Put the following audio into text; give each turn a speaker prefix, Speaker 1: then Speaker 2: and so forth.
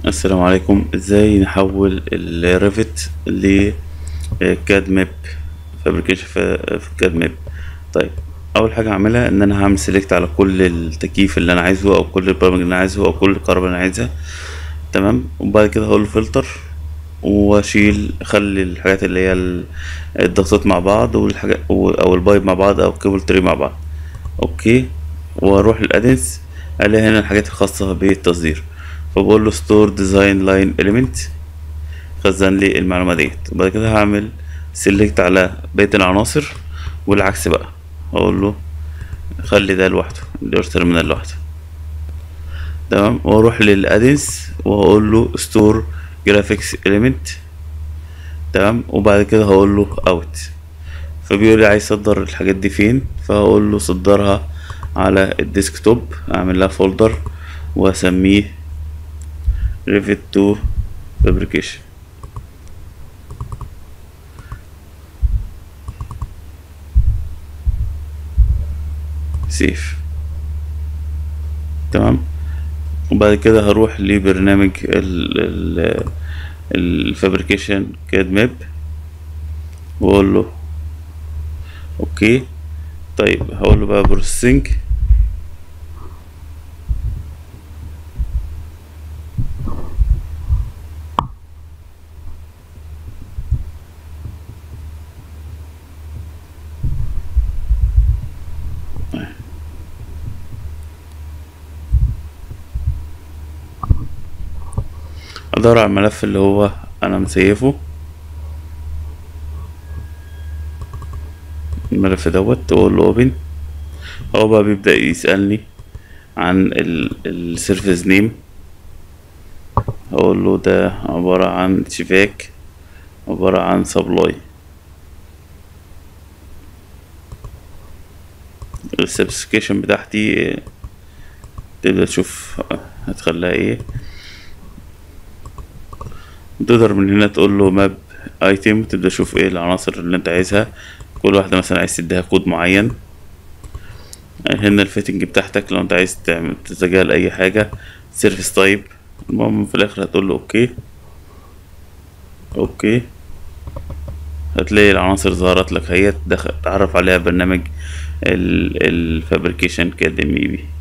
Speaker 1: السلام عليكم ازاي نحول الريفت لكاد ماب فابريكيشن في كاد ماب طيب اول حاجه هعملها ان انا هعمل سيلكت على كل التكييف اللي انا عايزه او كل البرامج اللي انا عايزه او كل الكهرباء اللي انا عايزها تمام وبعد كده هقول له فلتر واشيل اخلي الحاجات اللي هي ال- الضغطات مع بعض والحاجات او البايب مع بعض او الكيبل تري مع بعض اوكي واروح للادنس الاقي هنا الحاجات الخاصة بالتصدير فبقول له ستور ديزاين لاين اليمنت خزن لي المعلومة ديت وبعد كده هعمل سيلكت على بقية العناصر والعكس بقى هقول له خلي ده لوحده الدور تيرمينال لوحده تمام واروح للادنس وهقول له ستور جرافيكس اليمنت تمام وبعد كده هقول له اوت فبيقول لي عايز صدر الحاجات دي فين فهقول له صدرها على الديسكتوب اعمل لها فولدر واسميه ريفت تو فابريكيشن سيف تمام وبعد كده هروح لبرنامج ال ال الفابريكيشن كاد ماب واقول له اوكي طيب هقول له بقى بروسيسنج ادور على الملف اللي هو انا مسيفه الملف دوت واقول له اوبن هو بقى بيبدأ يسألني عن السيرفيس نيم هقول له ده عبارة عن شباك عبارة عن سبلاي السبسكيشن بتاعتي تبدأ تشوف هتخليها ايه تقدر من هنا تقول له ماب ايتم تبدأ تشوف ايه العناصر اللي انت عايزها كل واحدة مثلا عايز تديها كود معين هنا الفيتنج بتاعتك لو انت عايز تعمل تتجاهل اي حاجة سيرفيس تايب المهم في الاخر هتقول له اوكي اوكي هتلاقي العناصر ظهرت لك هي تعرف عليها برنامج الفابريكيشن كاد ام اي بي